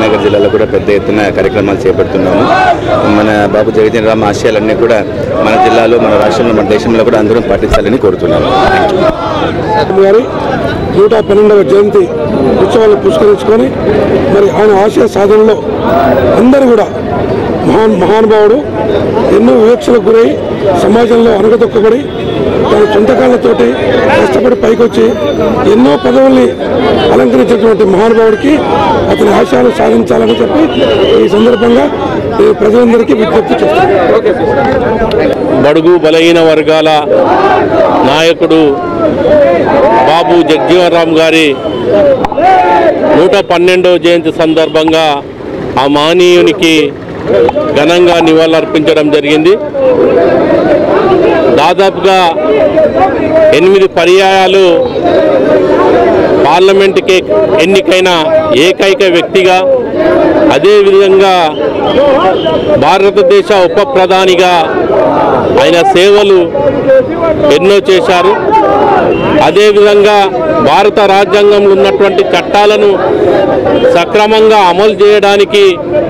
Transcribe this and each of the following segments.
కరీంనగర్ జిల్లాలో కూడా పెద్ద ఎత్తున కార్యక్రమాలు చేపడుతున్నాము మన బాబు జగజీవన్ రామ్ ఆశయాలన్నీ కూడా మన జిల్లాలో మన రాష్ట్రంలో మన దేశంలో కూడా అందరం పాటించాలని కోరుతున్నాను థ్యాంక్ యూ గారి నూట పన్నెండవ జయంతి ఉత్సవాలు పురస్కరించుకొని మరి ఆయన ఆశయ సాధనలో అందరూ కూడా మహాన్ మహానుభావుడు ఎన్నో వివక్షలకు గురై సమాజంలో అనగదొక్కబడి తన సొంత కాళ్ళతోటి కష్టపడి పైకొచ్చి ఎన్నో పదవుల్ని అలంకరించినటువంటి మహానుభావుడికి అతని ఆశయాలు సాధించాలని చెప్పి ఈ సందర్భంగా నేను ప్రజలందరికీ విజ్ఞప్తి చేస్తాను బడుగు బలహీన వర్గాల నాయకుడు బాబు జగ్జీవన్ రామ్ గారి నూట పన్నెండవ జయంతి సందర్భంగా ఆ మహనీయునికి ఘనంగా నివాళులర్పించడం జరిగింది దాదాపుగా ఎనిమిది పర్యాయాలు పార్లమెంటుకి ఎన్నికైన ఏకైక వ్యక్తిగా అదేవిధంగా భారతదేశ ఉప ప్రధానిగా ఆయన సేవలు ఎన్నో చేశారు అదేవిధంగా భారత రాజ్యాంగంలో ఉన్నటువంటి చట్టాలను సక్రమంగా అమలు చేయడానికి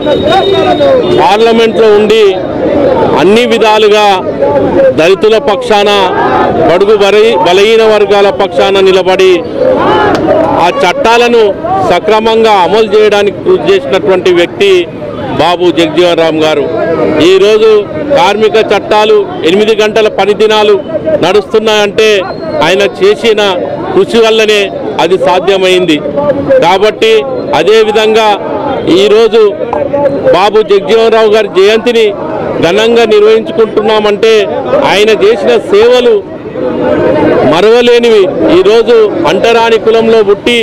పార్లమెంట్లో ఉండి అన్ని విధాలుగా దళితుల పక్షాన బడుగు బలహీ బలహీన వర్గాల పక్షాన నిలబడి ఆ చట్టాలను సక్రమంగా అమలు చేయడానికి కృషి చేసినటువంటి వ్యక్తి బాబు జగజీవన్ రామ్ గారు ఈరోజు కార్మిక చట్టాలు ఎనిమిది గంటల పని దినాలు నడుస్తున్నాయంటే ఆయన చేసిన కృషి వల్లనే అది సాధ్యమైంది కాబట్టి అదేవిధంగా ఈరోజు బాబు జగజీవన్ రావు గారి జయంతిని ఘనంగా నిర్వహించుకుంటున్నామంటే ఆయన చేసిన సేవలు మరవలేనివి ఈరోజు అంటరాని కులంలో పుట్టి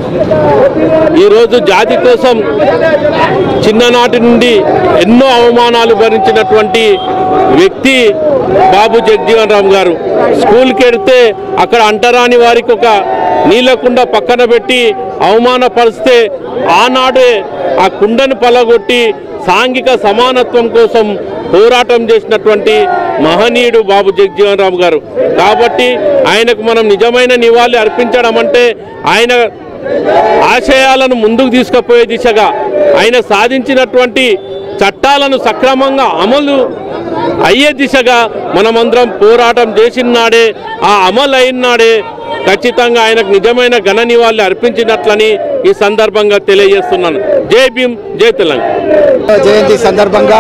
ఈరోజు జాతి కోసం చిన్ననాటి నుండి ఎన్నో అవమానాలు భరించినటువంటి వ్యక్తి బాబు జగజీవన్ రామ్ గారు స్కూల్కి వెడితే అక్కడ అంటరాని వారికి ఒక నీళ్ళ పక్కన పెట్టి అవమానపరిస్తే ఆనాడే ఆ కుండను పలగొట్టి సాంఘిక సమానత్వం కోసం పోరాటం చేసినటువంటి మహనీయుడు బాబు జగజీవన్ రామ్ గారు కాబట్టి ఆయనకు మనం నిజమైన నివాళి అర్పించడం అంటే ఆయన ఆశయాలను ముందుకు తీసుకుపోయే దిశగా ఆయన సాధించినటువంటి చట్టాలను సక్రమంగా అమలు అయ్యే దిశగా మనమందరం పోరాటం చేసినాడే ఆ అమలు అయినాడే ఖచ్చితంగా ఆయనకు నిజమైన ఘన నివాళి అర్పించినట్లని ఈ సందర్భంగా తెలియజేస్తున్నాను జై భీమ్ జై తెలంగాణ జయంతి సందర్భంగా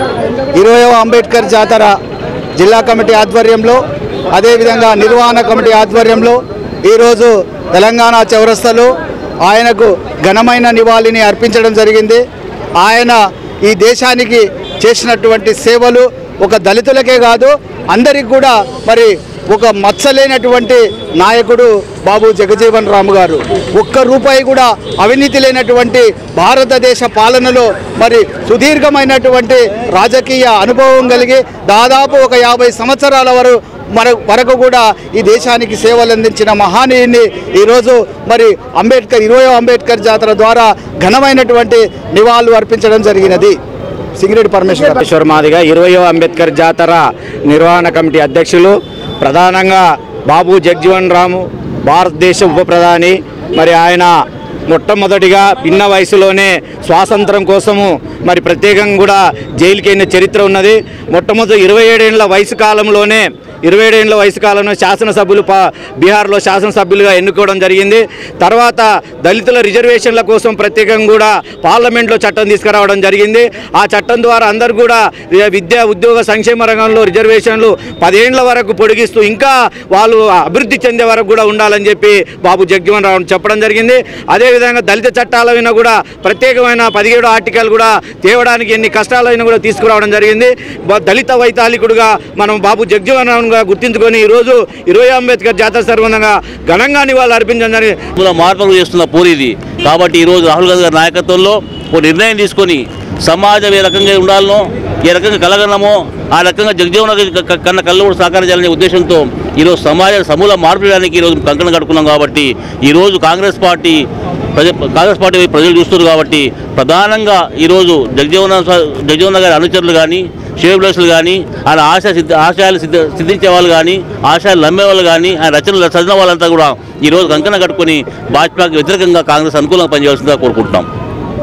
ఇరవయవ అంబేద్కర్ జాతర జిల్లా కమిటీ ఆధ్వర్యంలో అదేవిధంగా నిర్వహణ కమిటీ ఆధ్వర్యంలో ఈరోజు తెలంగాణ చౌరస్తలో ఆయనకు ఘనమైన నివాళిని అర్పించడం జరిగింది ఆయన ఈ దేశానికి చేసినటువంటి సేవలు ఒక దళితులకే కాదు అందరికి కూడా మరి ఒక మచ్చలేనటువంటి నాయకుడు బాబు జగజీవన్ రామ్ గారు ఒక్క రూపాయి కూడా అవినీతి లేనటువంటి భారతదేశ పాలనలో మరి సుదీర్ఘమైనటువంటి రాజకీయ అనుభవం కలిగి దాదాపు ఒక యాభై సంవత్సరాల వరకు మన వరకు కూడా ఈ దేశానికి సేవలు అందించిన మహానీయుని ఈరోజు మరి అంబేద్కర్ ఇరవై అంబేద్కర్ జాతర ద్వారా ఘనమైనటువంటి నివాళులు అర్పించడం జరిగినది సింగిరెడ్డి పరమేశ్వర్ పరమేశ్వర్ మాదిగా ఇరవయో అంబేద్కర్ జాతర నిర్వహణ కమిటీ అధ్యక్షులు ప్రధానంగా బాబు జగ్జీవన్ రాము భారతదేశ ఉప ప్రధాని మరి ఆయన మొట్టమొదటిగా పిన్న వయసులోనే స్వాతంత్రం కోసము మరి ప్రత్యేకంగా కూడా జైలుకి వెళ్ళిన చరిత్ర ఉన్నది మొట్టమొదటి ఇరవై ఏడేళ్ల వయసు కాలంలోనే ఇరవై ఏడేళ్ల వయసు కాలంలో శాసనసభ్యులు పా బీహార్లో శాసనసభ్యులుగా ఎన్నుకోవడం జరిగింది తర్వాత దళితుల రిజర్వేషన్ల కోసం ప్రత్యేకంగా కూడా పార్లమెంట్లో చట్టం తీసుకురావడం జరిగింది ఆ చట్టం ద్వారా అందరు కూడా విద్యా ఉద్యోగ సంక్షేమ రంగంలో రిజర్వేషన్లు పదేళ్ల వరకు పొడిగిస్తూ ఇంకా వాళ్ళు అభివృద్ధి చెందే వరకు కూడా ఉండాలని చెప్పి బాబు జగజీవన్ రావు చెప్పడం జరిగింది అదేవిధంగా దళిత చట్టాల మీద కూడా ప్రత్యేకమైన పదిహేడు ఆర్టికల్ కూడా తేవడానికి ఎన్ని కష్టాలైనా కూడా తీసుకురావడం జరిగింది బ- దళిత వైతాళికుడుగా మనం బాబు జగజీవన్ రావుగా గుర్తించుకొని ఈరోజు ఇరవై అంబేద్కర్ జాతర సందర్భంగా ఘనంగా నివాళులు అర్పించడం జరిగింది మూల మార్పులు చేస్తున్న పోరు ఇది కాబట్టి ఈరోజు రాహుల్ గాంధీ గారి నాయకత్వంలో ఒక నిర్ణయం తీసుకొని సమాజం ఏ రకంగా ఉండాలనో ఏ రకంగా కలగలమో ఆ రకంగా జగజీవన కన్న కళ్ళు కూడా సాకారం చేయాలనే ఉద్దేశంతో ఈరోజు సమాజ సమూల మార్పు చేయడానికి ఈరోజు కంకణం కట్టుకున్నాం కాబట్టి ఈరోజు కాంగ్రెస్ పార్టీ ప్రజ కాంగ్రెస్ పార్టీ వైపు ప్రజలు చూస్తున్నారు కాబట్టి ప్రధానంగా ఈరోజు జగజీవన జగజీవన గారి అనుచరులు కానీ షేబ్లెస్లు కానీ ఆయన ఆశ సిద్ధ ఆశయాలు సిద్ధ సిద్ధించే వాళ్ళు కానీ ఆశయాలు నమ్మే వాళ్ళు కానీ ఆయన రచనలు చదివిన వాళ్ళంతా కూడా ఈరోజు కంకణ కట్టుకొని భాజపాకి వ్యతిరేకంగా కాంగ్రెస్ అనుకూలంగా పనిచేయాల్సిందిగా కోరుకుంటున్నాం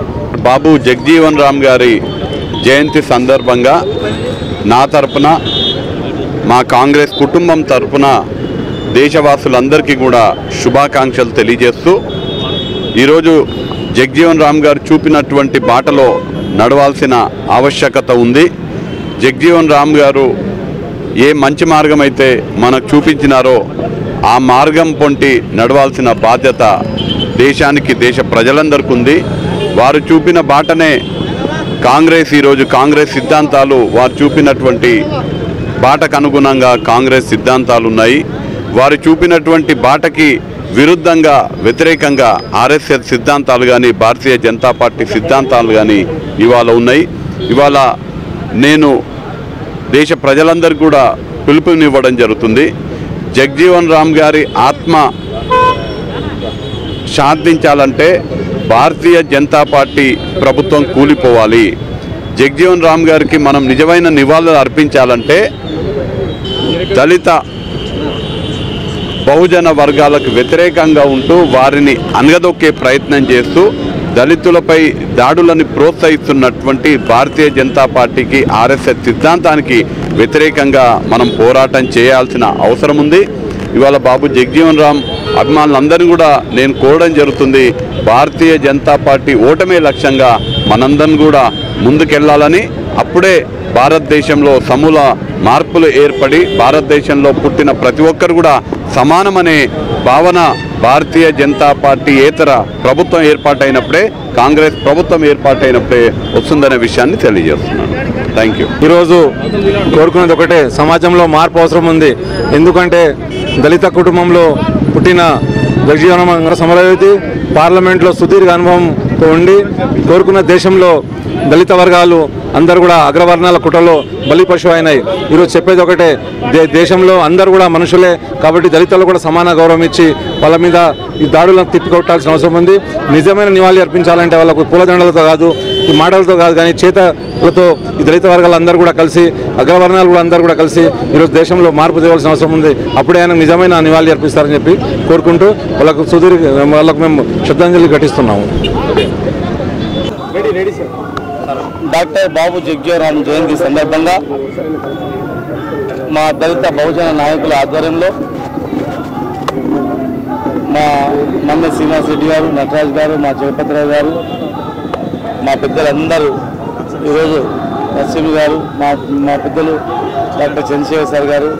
బాబు జగ్జీవన్ రామ్ గారి జయంతి సందర్భంగా నా తరపున మా కాంగ్రెస్ కుటుంబం తరపున దేశవాసులందరికీ కూడా శుభాకాంక్షలు తెలియజేస్తూ ఈరోజు జగ్జీవన్ రామ్ గారు చూపినటువంటి బాటలో నడవాల్సిన ఆవశ్యకత ఉంది జగ్జీవన్ రామ్ గారు ఏ మంచి మార్గం అయితే మనకు చూపించినారో ఆ మార్గం పొంటి నడవాల్సిన బాధ్యత దేశానికి దేశ ప్రజలందరికీ ఉంది వారు చూపిన బాటనే కాంగ్రెస్ ఈరోజు కాంగ్రెస్ సిద్ధాంతాలు వారు చూపినటువంటి బాటకు అనుగుణంగా కాంగ్రెస్ సిద్ధాంతాలు ఉన్నాయి వారు చూపినటువంటి బాటకి విరుద్ధంగా వ్యతిరేకంగా ఆర్ఎస్ఎస్ సిద్ధాంతాలు కానీ భారతీయ జనతా పార్టీ సిద్ధాంతాలు కానీ ఇవాళ ఉన్నాయి ఇవాళ నేను దేశ ప్రజలందరికీ కూడా పిలుపునివ్వడం జరుగుతుంది జగ్జీవన్ రామ్ గారి ఆత్మ శాంతించాలంటే భారతీయ జనతా పార్టీ ప్రభుత్వం కూలిపోవాలి జగ్జీవన్ రామ్ గారికి మనం నిజమైన నివాళులు అర్పించాలంటే దళిత బహుజన వర్గాలకు వ్యతిరేకంగా ఉంటూ వారిని అనగదొక్కే ప్రయత్నం చేస్తూ దళితులపై దాడులను ప్రోత్సహిస్తున్నటువంటి భారతీయ జనతా పార్టీకి ఆర్ఎస్ఎస్ సిద్ధాంతానికి వ్యతిరేకంగా మనం పోరాటం చేయాల్సిన అవసరం ఉంది ఇవాళ బాబు జగ్జీవన్ రామ్ అభిమానులందరినీ కూడా నేను కోరడం జరుగుతుంది భారతీయ జనతా పార్టీ ఓటమే లక్ష్యంగా మనందరం కూడా ముందుకెళ్లాలని అప్పుడే భారతదేశంలో సమూల మార్పులు ఏర్పడి భారతదేశంలో పుట్టిన ప్రతి ఒక్కరు కూడా సమానమనే భావన భారతీయ జనతా పార్టీ ఏతర ప్రభుత్వం ఏర్పాటైనప్పుడే కాంగ్రెస్ ప్రభుత్వం ఏర్పాటైనప్పుడే వస్తుందనే విషయాన్ని తెలియజేస్తున్నాను థ్యాంక్ యూ ఈరోజు కోరుకునేది ఒకటే సమాజంలో మార్పు అవసరం ఉంది ఎందుకంటే దళిత కుటుంబంలో పుట్టిన జగజీవన సమరవేతి పార్లమెంట్లో సుదీర్ఘ అనుభవంతో ఉండి కోరుకున్న దేశంలో దళిత వర్గాలు అందరూ కూడా అగ్రవర్ణాల కుట్రలో బలి పశువు అయినాయి ఈరోజు చెప్పేది ఒకటే దే దేశంలో అందరూ కూడా మనుషులే కాబట్టి దళితులు కూడా సమాన గౌరవం ఇచ్చి వాళ్ళ మీద ఈ దాడులను తిప్పికొట్టాల్సిన అవసరం ఉంది నిజమైన నివాళి అర్పించాలంటే వాళ్ళకు పూలదండలతో కాదు ఈ మాటలతో కాదు కానీ చేతలతో ఈ దళిత వర్గాలందరూ కూడా కలిసి అగ్రవర్ణాలు కూడా అందరూ కూడా కలిసి ఈరోజు దేశంలో మార్పు తేవాల్సిన అవసరం ఉంది అప్పుడే ఆయన నిజమైన నివాళి అర్పిస్తారని చెప్పి కోరుకుంటూ వాళ్ళకు సుదీర్ఘ వాళ్ళకు మేము శ్రద్ధాంజలి ఘటిస్తున్నాము డాక్టర్ బాబు జగ్జీవరామ్ జయంతి సందర్భంగా మా దళిత బహుజన నాయకుల ఆధ్వర్యంలో మా మన్న శ్రీనివాస్ రెడ్డి గారు నటరాజ్ గారు మా జగపతిరావు గారు మా పెద్దలందరూ ఈరోజు నరసింహ గారు మా మా పెద్దలు డాక్టర్ చంద్రశేఖర్ సార్ గారు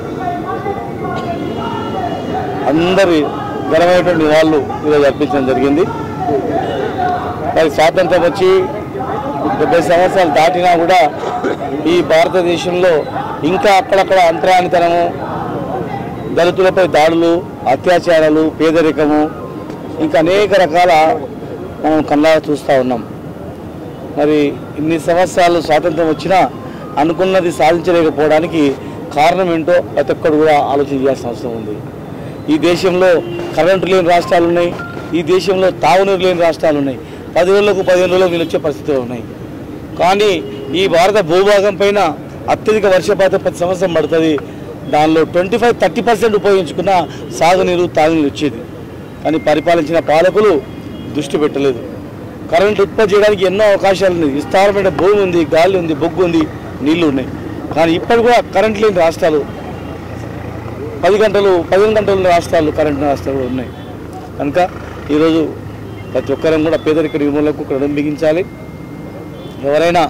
అందరి ఘనమైనటువంటి వాళ్ళు ఈరోజు అర్పించడం జరిగింది మరి స్వాతంత్రం వచ్చి డెబ్బై సంవత్సరాలు దాటినా కూడా ఈ భారతదేశంలో ఇంకా అక్కడక్కడ అంతరానితనము దళితులపై దాడులు అత్యాచారాలు పేదరికము ఇంకా అనేక రకాల మనం కళ్ళారా చూస్తూ ఉన్నాం మరి ఇన్ని సంవత్సరాలు స్వాతంత్రం వచ్చినా అనుకున్నది సాధించలేకపోవడానికి కారణం ఏంటో ప్రతి ఒక్కరు కూడా ఆలోచన చేయాల్సిన అవసరం ఉంది ఈ దేశంలో కరెంటు లేని రాష్ట్రాలు ఉన్నాయి ఈ దేశంలో తాగునీరు లేని రాష్ట్రాలు ఉన్నాయి పది రోజులకు పదిహేను రోజులకు నీళ్ళు వచ్చే పరిస్థితులు ఉన్నాయి కానీ ఈ భారత భూభాగం పైన అత్యధిక వర్షపాతం ప్రతి సంవత్సరం పడుతుంది దానిలో ట్వంటీ ఫైవ్ థర్టీ పర్సెంట్ ఉపయోగించుకున్న సాగునీరు తాగునీరు వచ్చేది కానీ పరిపాలించిన పాలకులు దృష్టి పెట్టలేదు కరెంట్ ఉత్పత్తి చేయడానికి ఎన్నో అవకాశాలు ఉన్నాయి విస్తారమైన భూమి ఉంది గాలి ఉంది బొగ్గు ఉంది నీళ్లు ఉన్నాయి కానీ ఇప్పటి కూడా కరెంట్ లేని రాష్ట్రాలు పది గంటలు పదిహేను గంటలు ఉన్న రాష్ట్రాలు కరెంట్ లేని రాష్ట్రాలు కూడా ఉన్నాయి కనుక ఈరోజు ప్రతి ఒక్కరం కూడా పేదరిక నిర్మూలనకు కృడం బిగించాలి ఎవరైనా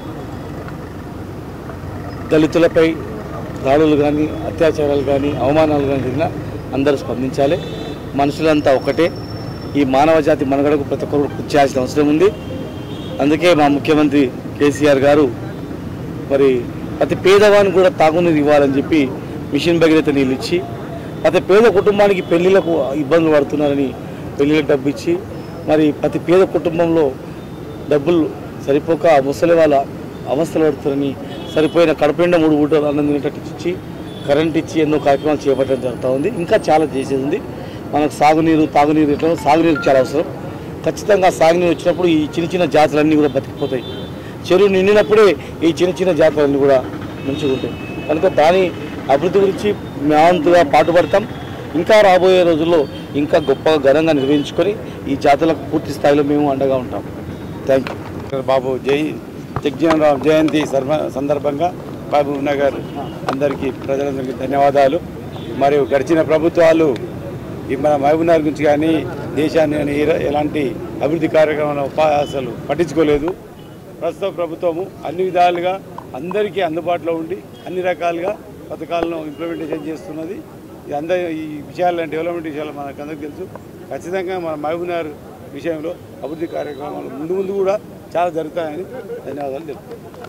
దళితులపై దాడులు కానీ అత్యాచారాలు కానీ అవమానాలు కానీ జరిగినా అందరూ స్పందించాలి మనుషులంతా ఒకటే ఈ మానవ జాతి మనుగడకు ప్రతి ఒక్కరు కృషి చేయాల్సిన అవసరం ఉంది అందుకే మా ముఖ్యమంత్రి కేసీఆర్ గారు మరి ప్రతి పేదవానికి కూడా తాగునీరు ఇవ్వాలని చెప్పి మిషన్ భగీరథ నీళ్ళు ఇచ్చి ప్రతి పేద కుటుంబానికి పెళ్లిలకు ఇబ్బందులు పడుతున్నారని పెళ్లిలకు డబ్బు ఇచ్చి మరి ప్రతి పేద కుటుంబంలో డబ్బులు సరిపోక ఆ ముసలి వాళ్ళ అవస్థలు పడుతున్నారని సరిపోయిన కడపండ మూడు బూటలు అన్నం తినేటట్టు ఇచ్చి కరెంట్ ఇచ్చి ఎన్నో కార్యక్రమాలు చేపట్టడం జరుగుతూ ఉంది ఇంకా చాలా చేసేది ఉంది మనకు సాగునీరు తాగునీరు ఇట్లా సాగునీరు చాలా అవసరం ఖచ్చితంగా సాగునీరు వచ్చినప్పుడు ఈ చిన్న చిన్న జాతులన్నీ కూడా బతికిపోతాయి చెరువు నిండినప్పుడే ఈ చిన్న చిన్న జాతులన్నీ కూడా మంచిగా ఉంటాయి కనుక దాని అభివృద్ధి గురించి మేమంతుగా పాటుపడతాం ఇంకా రాబోయే రోజుల్లో ఇంకా గొప్పగా ఘనంగా నిర్వహించుకొని ఈ జాతులకు పూర్తి స్థాయిలో మేము అండగా ఉంటాం థ్యాంక్ యూ బాబు జై జగ్జీవనరామ్ జయంతి సర్వ- సందర్భంగా మహబూబ్ నగర్ అందరికీ ప్రజలందరికీ ధన్యవాదాలు మరియు గడిచిన ప్రభుత్వాలు ఈ మన మహబూబ్ నగర్ గురించి కానీ దేశాన్ని కానీ ఏ- ఎలాంటి అభివృద్ధి కార్యక్రమాలు పా- అసలు పట్టించుకోలేదు ప్రస్తుత ప్రభుత్వము అన్ని విధాలుగా అందరికీ అందుబాటులో ఉండి అన్ని రకాలుగా పథకాలను ఇంప్లిమెంటేషన్ చేస్తున్నది ఈ అందరి ఈ విషయాలు డెవలప్మెంట్ విషయాలు మనకు అందరికీ తెలుసు ఖచ్చితంగా మన మహబూబ్ నగర్ విషయంలో అభివృద్ధి కార్యక్రమాలు ముందు ముందు కూడా చాలా జరుగుతాయని ధన్యవాదాలు తెలుపుతున్నాను